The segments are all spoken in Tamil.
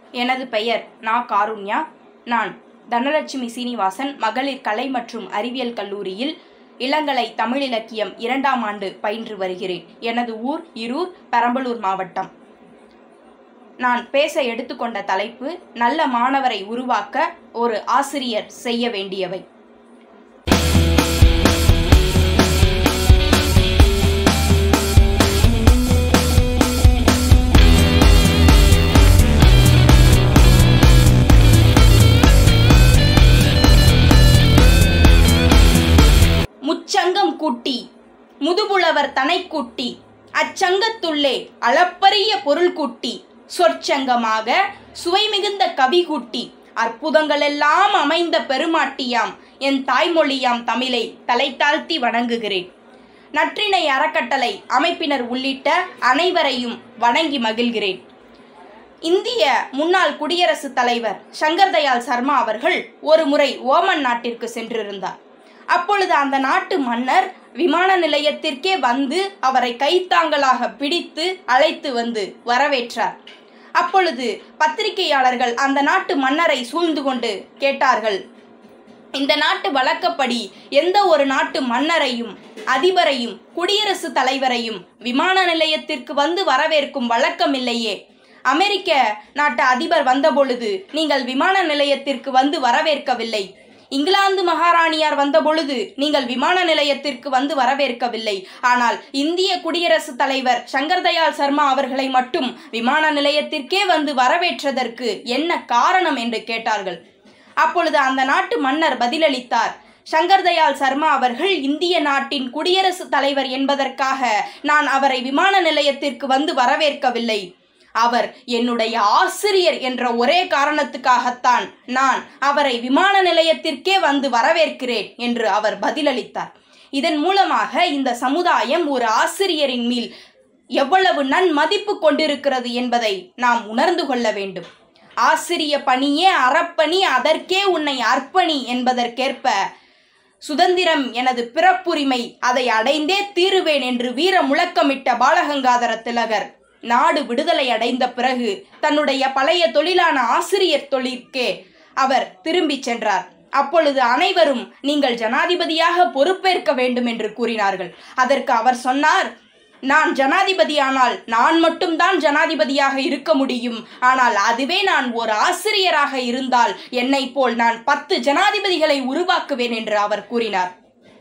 எனது பெயர் நா காருண்யா நான் தனலட்சுமி சீனிவாசன் மகளிர் கலை மற்றும் அறிவியல் கல்லூரியில் இளங்கலை தமிழ் இலக்கியம் இரண்டாம் ஆண்டு பயின்று வருகிறேன் எனது ஊர் இருர் பெரம்பலூர் மாவட்டம் நான் பேச எடுத்துக்கொண்ட தலைப்பு நல்ல மாணவரை உருவாக்க ஒரு ஆசிரியர் செய்ய வேண்டியவை முச்சங்கம் கூட்டி முதுபுலவர் தனை கூட்டி அச்சங்கத்துள்ளே அளப்பரிய பொருள் கூட்டி சொற்சங்கமாக சுவை மிகுந்த கவி கூட்டி அற்புதங்களெல்லாம் அமைந்த பெருமாட்டியாம் என் தாய்மொழியாம் தமிழை தலை தாழ்த்தி வணங்குகிறேன் நற்றினை அறக்கட்டளை அமைப்பினர் உள்ளிட்ட அனைவரையும் வணங்கி மகிழ்கிறேன் இந்திய முன்னாள் குடியரசுத் தலைவர் சங்கர் தயாள் சர்மா அவர்கள் ஒரு முறை ஓமன் நாட்டிற்கு சென்றிருந்தார் அப்பொழுது அந்த நாட்டு மன்னர் விமான நிலையத்திற்கே வந்து அவரை கைத்தாங்கலாக பிடித்து அழைத்து வந்து வரவேற்றார் அப்பொழுது பத்திரிகையாளர்கள் அந்த நாட்டு மன்னரை சூழ்ந்து கொண்டு கேட்டார்கள் இந்த நாட்டு வழக்கப்படி எந்த ஒரு நாட்டு மன்னரையும் அதிபரையும் குடியரசுத் தலைவரையும் விமான நிலையத்திற்கு வந்து வரவேற்கும் வழக்கம் இல்லையே அமெரிக்க நாட்டு அதிபர் வந்தபொழுது நீங்கள் விமான நிலையத்திற்கு வந்து வரவேற்கவில்லை இங்கிலாந்து மகாராணியார் வந்தபொழுது நீங்கள் விமான நிலையத்திற்கு வந்து வரவேற்கவில்லை ஆனால் இந்திய குடியரசுத் தலைவர் சங்கர் தயாள் சர்மா அவர்களை மட்டும் விமான நிலையத்திற்கே வந்து வரவேற்றதற்கு என்ன காரணம் என்று கேட்டார்கள் அப்பொழுது அந்த நாட்டு மன்னர் பதிலளித்தார் சங்கர் தயாள் சர்மா அவர்கள் இந்திய நாட்டின் குடியரசுத் தலைவர் என்பதற்காக நான் அவரை விமான நிலையத்திற்கு வந்து வரவேற்கவில்லை அவர் என்னுடைய ஆசிரியர் என்ற ஒரே காரணத்துக்காகத்தான் நான் அவரை விமான நிலையத்திற்கே வந்து வரவேற்கிறேன் என்று அவர் பதிலளித்தார் இதன் மூலமாக இந்த சமுதாயம் ஒரு ஆசிரியரின் மேல் எவ்வளவு நன்மதிப்பு கொண்டிருக்கிறது என்பதை நாம் உணர்ந்து கொள்ள வேண்டும் ஆசிரிய பணியே அறப்பணி அதற்கே உன்னை அர்ப்பணி என்பதற்கேற்ப சுதந்திரம் எனது பிறப்புரிமை அதை அடைந்தே தீருவேன் என்று வீர முழக்கமிட்ட பாலகங்காதர திலகர் நாடு விடுதலை அடைந்த பிறகு தன்னுடைய பழைய தொழிலான ஆசிரியர் தொழிற்கே அவர் திரும்பிச் சென்றார் அப்பொழுது அனைவரும் நீங்கள் ஜனாதிபதியாக பொறுப்பேற்க வேண்டும் என்று கூறினார்கள் அதற்கு அவர் சொன்னார் நான் ஜனாதிபதியானால் நான் மட்டும்தான் ஜனாதிபதியாக இருக்க முடியும் ஆனால் அதுவே நான் ஒரு ஆசிரியராக இருந்தால் என்னை போல் நான் பத்து ஜனாதிபதிகளை உருவாக்குவேன் என்று அவர் கூறினார்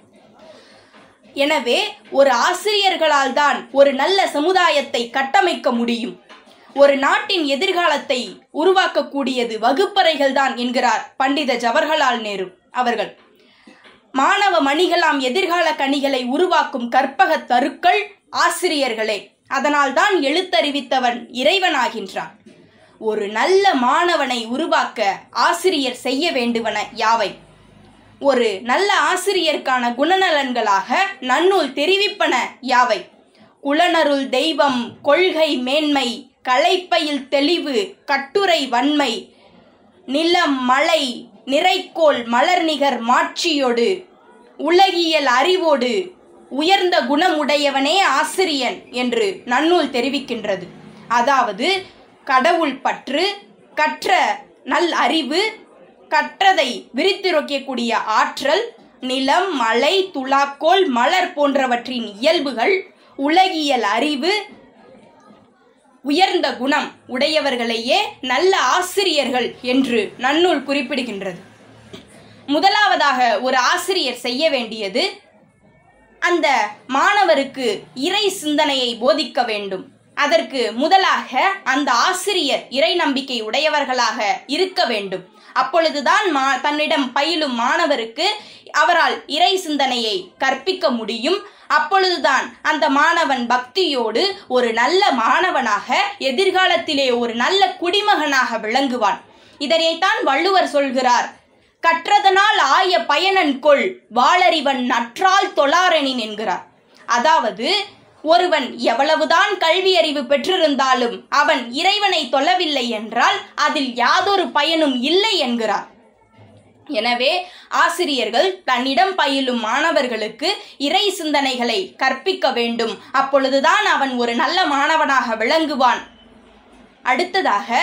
எனவே ஒரு ஆசிரியர்களால் தான் ஒரு நல்ல சமுதாயத்தை கட்டமைக்க முடியும் ஒரு நாட்டின் எதிர்காலத்தை உருவாக்கக்கூடியது வகுப்பறைகள் தான் என்கிறார் பண்டித ஜவஹர்லால் நேரு அவர்கள் மாணவ மணிகளாம் எதிர்கால கனிகளை உருவாக்கும் கற்பக தருக்கள் ஆசிரியர்களே அதனால் தான் எழுத்தறிவித்தவன் இறைவனாகின்றான் ஒரு நல்ல மாணவனை உருவாக்க ஆசிரியர் செய்ய வேண்டுவன யாவை ஒரு நல்ல ஆசிரியருக்கான குணநலன்களாக நன்னூல் தெரிவிப்பன யாவை குலனருள் தெய்வம் கொள்கை மேன்மை களைப்பையில் தெளிவு கட்டுரை வன்மை நிலம் மலை நிறைக்கோள் மலர்நிகர் மாட்சியோடு உலகியல் அறிவோடு உயர்ந்த குணமுடையவனே ஆசிரியன் என்று நன்னூல் தெரிவிக்கின்றது அதாவது கடவுள் பற்று கற்ற நல் அறிவு கற்றதை விரித்துரைக்கக்கூடிய ஆற்றல் நிலம் மலை துலாக்கோல் மலர் போன்றவற்றின் இயல்புகள் உலகியல் அறிவு உயர்ந்த குணம் உடையவர்களையே நல்ல ஆசிரியர்கள் என்று நன்னூல் குறிப்பிடுகின்றது முதலாவதாக ஒரு ஆசிரியர் செய்ய வேண்டியது அந்த மாணவருக்கு இறை சிந்தனையை போதிக்க வேண்டும் அதற்கு முதலாக அந்த ஆசிரியர் இறை நம்பிக்கை உடையவர்களாக இருக்க வேண்டும் அப்பொழுதுதான் மா தன்னிடம் பயிலும் மாணவருக்கு அவரால் இறை சிந்தனையை கற்பிக்க முடியும் அப்பொழுதுதான் அந்த மாணவன் பக்தியோடு ஒரு நல்ல மாணவனாக எதிர்காலத்திலே ஒரு நல்ல குடிமகனாக விளங்குவான் இதனைத்தான் வள்ளுவர் சொல்கிறார் கற்றதனால் ஆய பயனன் கொள் வாளறிவன் நற்றால் தொழாரெனின் என்கிறார் அதாவது ஒருவன் எவ்வளவுதான் கல்வி அறிவு பெற்றிருந்தாலும் அவன் இறைவனை தொழவில்லை என்றால் அதில் யாதொரு பயனும் இல்லை என்கிறார் எனவே ஆசிரியர்கள் தன்னிடம் பயிலும் மாணவர்களுக்கு இறை சிந்தனைகளை கற்பிக்க வேண்டும் அப்பொழுதுதான் அவன் ஒரு நல்ல மாணவனாக விளங்குவான் அடுத்ததாக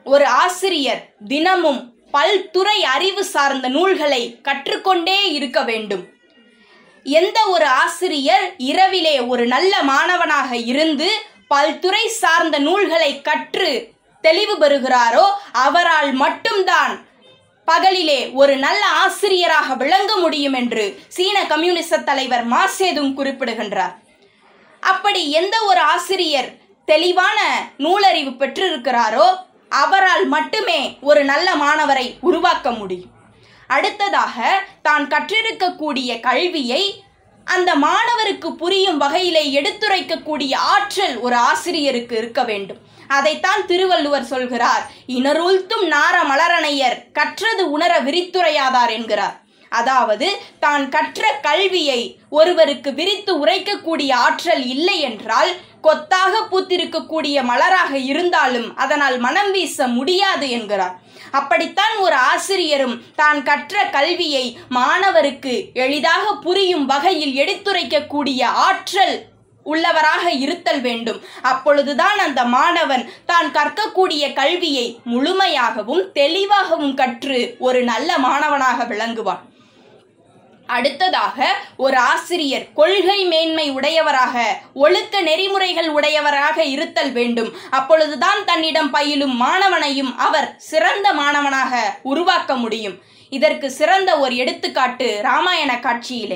ஒரு ஆசிரியர் தினமும் பல்துறை அறிவு சார்ந்த நூல்களை கற்றுக்கொண்டே இருக்க வேண்டும் எந்த ஒரு ஆசிரியர் இரவிலே ஒரு நல்ல மாணவனாக இருந்து பல்துறை சார்ந்த நூல்களை கற்று தெளிவு பெறுகிறாரோ அவரால் மட்டும்தான் பகலிலே ஒரு நல்ல ஆசிரியராக விளங்க முடியும் என்று சீன கம்யூனிச தலைவர் மாசேதுங் குறிப்பிடுகின்றார் அப்படி எந்த ஒரு ஆசிரியர் தெளிவான நூலறிவு பெற்றிருக்கிறாரோ அவரால் மட்டுமே ஒரு நல்ல மாணவரை உருவாக்க முடியும் அடுத்ததாக தான் கற்றிருக்கக்கூடிய கல்வியை அந்த மாணவருக்கு புரியும் வகையிலே எடுத்துரைக்கக்கூடிய ஆற்றல் ஒரு ஆசிரியருக்கு இருக்க வேண்டும் அதைத்தான் திருவள்ளுவர் சொல்கிறார் இனருள்த்தும் நார மலரணையர் கற்றது உணர விரித்துரையாதார் என்கிறார் அதாவது தான் கற்ற கல்வியை ஒருவருக்கு விரித்து உரைக்கக்கூடிய ஆற்றல் இல்லை என்றால் கொத்தாக பூத்திருக்கக்கூடிய மலராக இருந்தாலும் அதனால் மனம் வீச முடியாது என்கிறார் அப்படித்தான் ஒரு ஆசிரியரும் தான் கற்ற கல்வியை மாணவருக்கு எளிதாக புரியும் வகையில் எடுத்துரைக்கக்கூடிய ஆற்றல் உள்ளவராக இருத்தல் வேண்டும் அப்பொழுதுதான் அந்த மாணவன் தான் கற்கக்கூடிய கல்வியை முழுமையாகவும் தெளிவாகவும் கற்று ஒரு நல்ல மாணவனாக விளங்குவான் அடுத்ததாக ஒரு ஆசிரியர் கொள்கை மேன்மை உடையவராக ஒழுக்க நெறிமுறைகள் உடையவராக இருத்தல் வேண்டும் அப்பொழுதுதான் தன்னிடம் பயிலும் மாணவனையும் அவர் சிறந்த மாணவனாக உருவாக்க முடியும் இதற்கு சிறந்த ஒரு எடுத்துக்காட்டு ராமாயண காட்சியிலே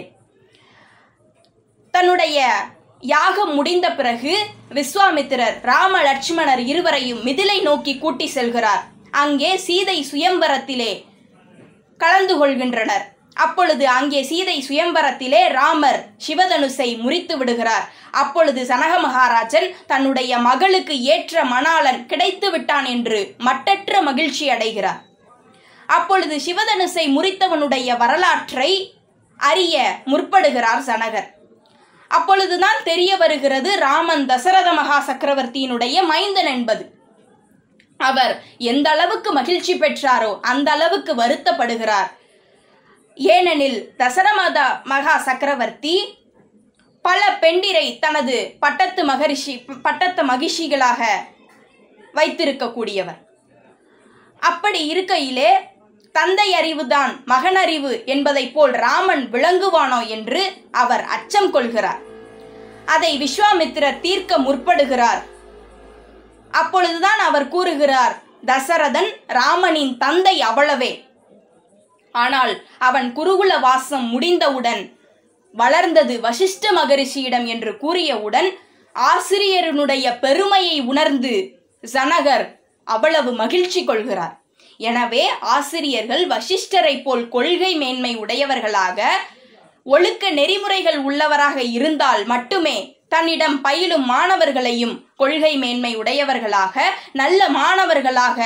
தன்னுடைய யாகம் முடிந்த பிறகு விஸ்வாமித்திரர் ராம லட்சுமணர் இருவரையும் மிதிலை நோக்கி கூட்டி செல்கிறார் அங்கே சீதை சுயம்பரத்திலே கலந்து கொள்கின்றனர் அப்பொழுது அங்கே சீதை சுயம்பரத்திலே ராமர் சிவதனுசை முறித்து விடுகிறார் அப்பொழுது சனக மகாராஜன் தன்னுடைய மகளுக்கு ஏற்ற மணாளன் கிடைத்து விட்டான் என்று மட்டற்ற மகிழ்ச்சி அடைகிறார் அப்பொழுது சிவதனுசை முறித்தவனுடைய வரலாற்றை அறிய முற்படுகிறார் சனகர் அப்பொழுதுதான் தெரிய வருகிறது ராமன் தசரத மகா சக்கரவர்த்தியினுடைய மைந்தன் என்பது அவர் எந்த அளவுக்கு மகிழ்ச்சி பெற்றாரோ அந்த அளவுக்கு வருத்தப்படுகிறார் ஏனெனில் தசரமத மகா சக்கரவர்த்தி பல பெண்டிரை தனது பட்டத்து மகரிஷி பட்டத்து மகிழ்ச்சிகளாக வைத்திருக்கக்கூடியவர் அப்படி இருக்கையிலே தந்தை அறிவுதான் மகன் அறிவு என்பதைப் போல் ராமன் விளங்குவானோ என்று அவர் அச்சம் கொள்கிறார் அதை விஸ்வாமித்திரர் தீர்க்க முற்படுகிறார் அப்பொழுதுதான் அவர் கூறுகிறார் தசரதன் ராமனின் தந்தை அவ்வளவே ஆனால் அவன் குருகுல வாசம் முடிந்தவுடன் வளர்ந்தது வசிஷ்ட மகரிஷியிடம் என்று கூறியவுடன் ஆசிரியரனுடைய பெருமையை உணர்ந்து ஜனகர் அவ்வளவு மகிழ்ச்சி கொள்கிறார் எனவே ஆசிரியர்கள் வசிஷ்டரை போல் கொள்கை மேன்மை உடையவர்களாக ஒழுக்க நெறிமுறைகள் உள்ளவராக இருந்தால் மட்டுமே தன்னிடம் பயிலும் மாணவர்களையும் கொள்கை மேன்மை உடையவர்களாக நல்ல மாணவர்களாக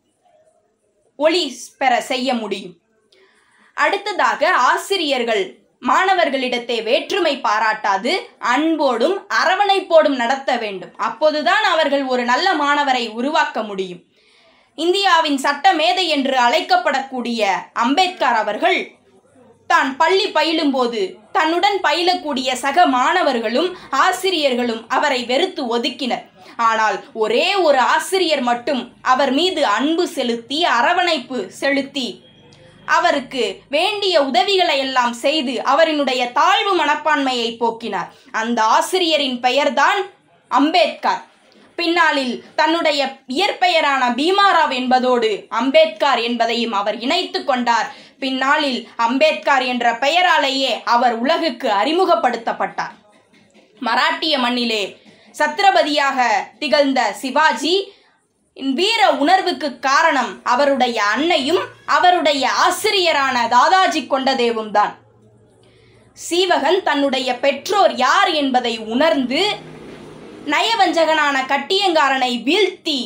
ஒளி பெற செய்ய முடியும் அடுத்ததாக ஆசிரியர்கள் மாணவர்களிடத்தே வேற்றுமை பாராட்டாது அன்போடும் அரவணைப்போடும் நடத்த வேண்டும் அப்போதுதான் அவர்கள் ஒரு நல்ல மாணவரை உருவாக்க முடியும் இந்தியாவின் சட்ட மேதை என்று அழைக்கப்படக்கூடிய அம்பேத்கர் அவர்கள் தான் பள்ளி பயிலும்போது தன்னுடன் பயிலக்கூடிய சக மாணவர்களும் ஆசிரியர்களும் அவரை வெறுத்து ஒதுக்கினர் ஆனால் ஒரே ஒரு ஆசிரியர் மட்டும் அவர் மீது அன்பு செலுத்தி அரவணைப்பு செலுத்தி அவருக்கு வேண்டிய உதவிகளை எல்லாம் செய்து அவரினுடைய தாழ்வு மனப்பான்மையை போக்கினார் அந்த ஆசிரியரின் பெயர்தான் அம்பேத்கர் பின்னாளில் தன்னுடைய இயற்பெயரான பீமாராவ் என்பதோடு அம்பேத்கர் என்பதையும் அவர் இணைத்து கொண்டார் பின்னாளில் அம்பேத்கர் என்ற பெயராலேயே அவர் உலகுக்கு அறிமுகப்படுத்தப்பட்டார் மராட்டிய மண்ணிலே சத்ரபதியாக திகழ்ந்த சிவாஜி வீர உணர்வுக்கு காரணம் அவருடைய அன்னையும் அவருடைய ஆசிரியரான தாதாஜி கொண்டதேவும் தான் சீவகன் தன்னுடைய பெற்றோர் யார் என்பதை உணர்ந்து நயவஞ்சகனான கட்டியங்காரனை வீழ்த்தி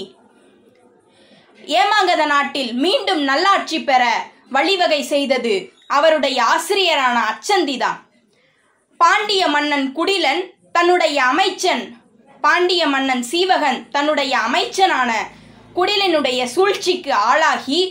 ஏமாங்கத நாட்டில் மீண்டும் நல்லாட்சி பெற வழிவகை செய்தது அவருடைய ஆசிரியரான அச்சந்திதான் பாண்டிய மன்னன் குடிலன் தன்னுடைய அமைச்சன் பாண்டிய மன்னன் சீவகன் தன்னுடைய அமைச்சனான குடிலனுடைய சூழ்ச்சிக்கு ஆளாகி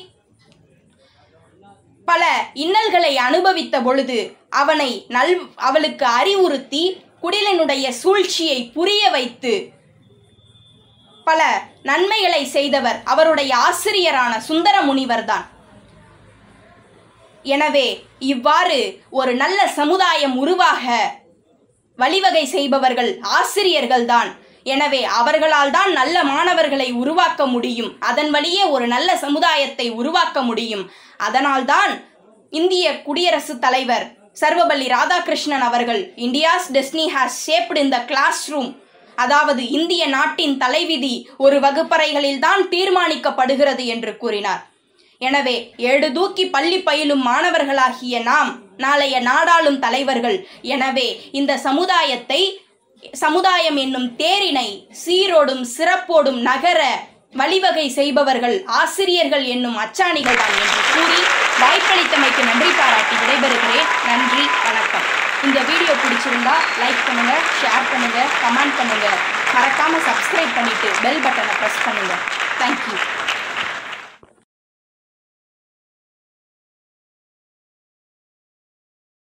பல இன்னல்களை அனுபவித்த பொழுது அவனை நல் அவளுக்கு அறிவுறுத்தி குடிலனுடைய சூழ்ச்சியை புரிய வைத்து பல நன்மைகளை செய்தவர் அவருடைய ஆசிரியரான சுந்தர முனிவர்தான் எனவே இவ்வாறு ஒரு நல்ல சமுதாயம் உருவாக வழிவகை செய்பவர்கள் ஆசிரியர்கள்தான் எனவே அவர்களால் தான் நல்ல மாணவர்களை உருவாக்க முடியும் அதன் வழியே ஒரு நல்ல சமுதாயத்தை உருவாக்க முடியும் அதனால்தான் இந்திய குடியரசுத் தலைவர் சர்வபள்ளி ராதாகிருஷ்ணன் அவர்கள் இந்தியாஸ் டெஸ்னி ஹாஸ் ஷேப்டு இந்த கிளாஸ் ரூம் அதாவது இந்திய நாட்டின் தலைவிதி ஒரு வகுப்பறைகளில் தான் தீர்மானிக்கப்படுகிறது என்று கூறினார் எனவே ஏடு தூக்கி பள்ளி பயிலும் மாணவர்களாகிய நாம் நாளைய நாடாளும் தலைவர்கள் எனவே இந்த சமுதாயத்தை சமுதாயம் என்னும் தேரினை சீரோடும் சிறப்போடும் நகர வழிவகை செய்பவர்கள் ஆசிரியர்கள் என்னும் அச்சாணிகள் தான் என்று கூறி வாய்ப்பளித்தமைக்கு நன்றி பாராட்டி விடைபெறுகிறேன் நன்றி வணக்கம் இந்த வீடியோ பிடிச்சிருந்தா லைக் பண்ணுங்க ஷேர் பண்ணுங்க கமெண்ட் பண்ணுங்க மறக்காம சப்ஸ்கிரைப் பண்ணிட்டு பெல் பட்டனை ப்ரெஸ் பண்ணுங்க தேங்க்யூ